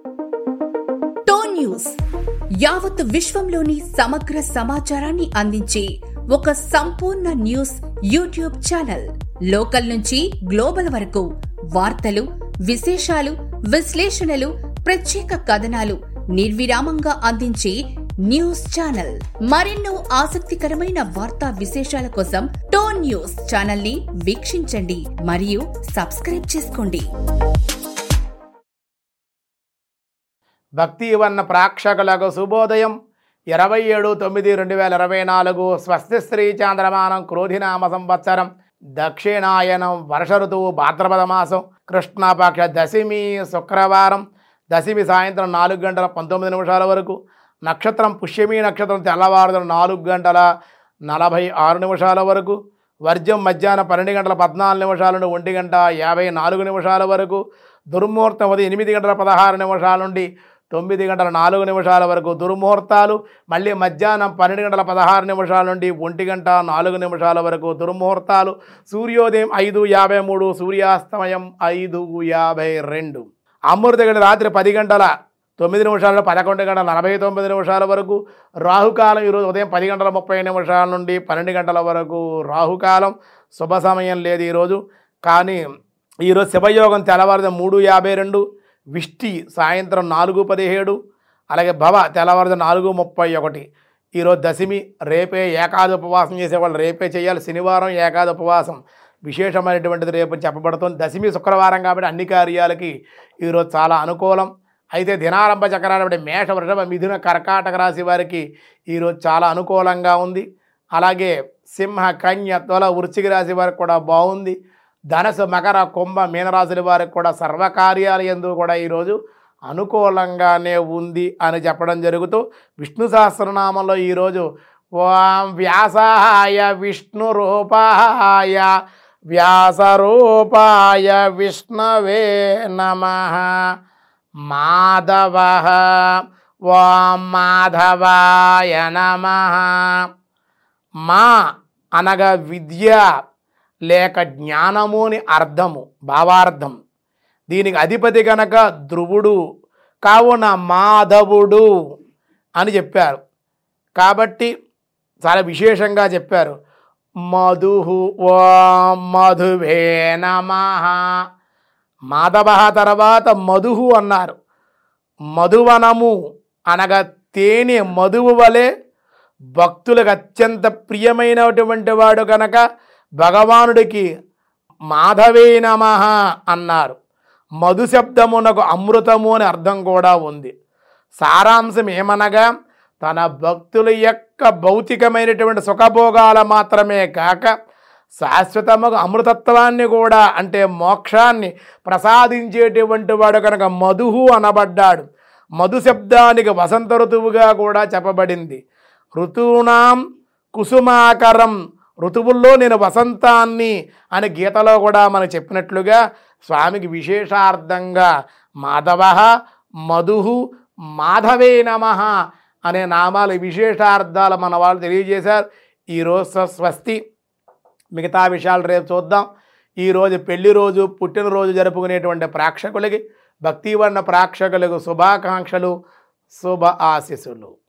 tone news యావత్ విశ్వంలోని సమగ్ర సమాచారాన్ని అందించే ఒక సంపూర్ణ న్యూస్ యూట్యూబ్ ఛానల్ లోకల్ నుంచి గ్లోబల్ వరకు వార్తలు విశేషాలు విశ్లేషణలు ప్రత్యేక కథనాలు నిర్విరామంగా అందించే న్యూస్ ఛానల్ మరెన్నో ఆసక్తికరమైన వార్తా విశేషాల కోసం టోన్ న్యూస్ ఛానల్ ని వీక్షించండి మరియు సబ్స్క్రైబ్ చేసుకోండి భక్తి వన్న ప్రేక్షకులకు శుభోదయం ఇరవై ఏడు తొమ్మిది రెండు వేల ఇరవై నాలుగు స్వస్తి శ్రీ చాంద్రమానం క్రోధినామ సంవత్సరం దక్షిణాయనం వర్ష ఋతువు భాద్రపద మాసం కృష్ణపక్ష దశమి శుక్రవారం దశమి సాయంత్రం నాలుగు గంటల పంతొమ్మిది నిమిషాల వరకు నక్షత్రం పుష్యమి నక్షత్రం తెల్లవారుదల నాలుగు గంటల నలభై ఆరు నిమిషాల వరకు వర్జం మధ్యాహ్నం పన్నెండు గంటల పద్నాలుగు నిమిషాల నుండి ఒంటి గంట యాభై నాలుగు నిమిషాల వరకు దుర్ముహూర్తం ఉదయం ఎనిమిది గంటల పదహారు నిమిషాల నుండి తొమ్మిది గంటల నాలుగు నిమిషాల వరకు దుర్ముహూర్తాలు మళ్ళీ మధ్యాహ్నం పన్నెండు గంటల పదహారు నిమిషాల నుండి ఒంటి గంట నాలుగు నిమిషాల వరకు దుర్ముహూర్తాలు సూర్యోదయం ఐదు యాభై మూడు సూర్యాస్తమయం ఐదు యాభై రెండు అమృత గడి రాత్రి పది గంటల తొమ్మిది నిమిషాల పదకొండు గంటల నలభై తొమ్మిది నిమిషాల వరకు రాహుకాలం ఈరోజు ఉదయం పది గంటల ముప్పై నిమిషాల నుండి పన్నెండు గంటల వరకు రాహుకాలం శుభ సమయం లేదు ఈరోజు కానీ ఈరోజు శివయోగం తెల్లవారుజాము మూడు యాభై రెండు విష్టి సాయంత్రం నాలుగు పదిహేడు అలాగే భవ తెల్లవారుజాము నాలుగు ముప్పై ఒకటి ఈరోజు దశమి రేపే ఏకాది ఉపవాసం చేసేవాళ్ళు రేపే చేయాలి శనివారం ఏకాది ఉపవాసం విశేషమైనటువంటిది రేపు చెప్పబడుతుంది దశమి శుక్రవారం కాబట్టి అన్ని కార్యాలకి ఈరోజు చాలా అనుకూలం అయితే దినారంభ చక్రాన్ని మేష వృషభ మిథున కర్కాటక రాశి వారికి ఈరోజు చాలా అనుకూలంగా ఉంది అలాగే సింహ కన్య తొల వృశ్చిక రాశి వారికి కూడా బాగుంది ధనసు మకర కుంభ మీనరాశుల వారికి కూడా సర్వకార్యాల ఎందు కూడా ఈరోజు అనుకూలంగానే ఉంది అని చెప్పడం జరుగుతూ విష్ణు సహస్రనామంలో ఈరోజు ఓం వ్యాసాయ విష్ణు రూపాయ వ్యాసరూపాయ విష్ణవే నమ మాధవ ఓం మాధవాయ నమ మా అనగా విద్య లేక జ్ఞానము అని అర్థము భావార్థం దీనికి అధిపతి కనుక ధ్రువుడు కావున మాధవుడు అని చెప్పారు కాబట్టి చాలా విశేషంగా చెప్పారు మధుహు ఓ మధువే నమ మాధవ తర్వాత మధుహు అన్నారు మధువనము అనగా తేనె మధువు వలె భక్తులకు అత్యంత ప్రియమైనటువంటి వాడు కనుక భగవానుడికి మాధవే నమ అన్నారు మధు శబ్దమునకు అమృతము అని అర్థం కూడా ఉంది సారాంశం ఏమనగా తన భక్తుల యొక్క భౌతికమైనటువంటి సుఖభోగాల మాత్రమే కాక శాశ్వతముగా అమృతత్వాన్ని కూడా అంటే మోక్షాన్ని ప్రసాదించేటువంటి వాడు కనుక మధుహు అనబడ్డాడు మధు శబ్దానికి వసంత ఋతువుగా కూడా చెప్పబడింది ఋతూనాం కుసుమాకరం ఋతువుల్లో నేను వసంతాన్ని అని గీతలో కూడా మనకు చెప్పినట్లుగా స్వామికి విశేషార్థంగా మాధవ మధుహు మాధవే నమ అనే నామాల విశేషార్థాలు మన వాళ్ళు తెలియజేశారు ఈరోజు స్వ- స్వస్తి మిగతా విషయాలు రేపు చూద్దాం ఈరోజు పెళ్లి రోజు పుట్టినరోజు జరుపుకునేటువంటి ప్రేక్షకులకి భక్తివర్ణ ప్రేక్షకులకు శుభాకాంక్షలు శుభ ఆశీస్సులు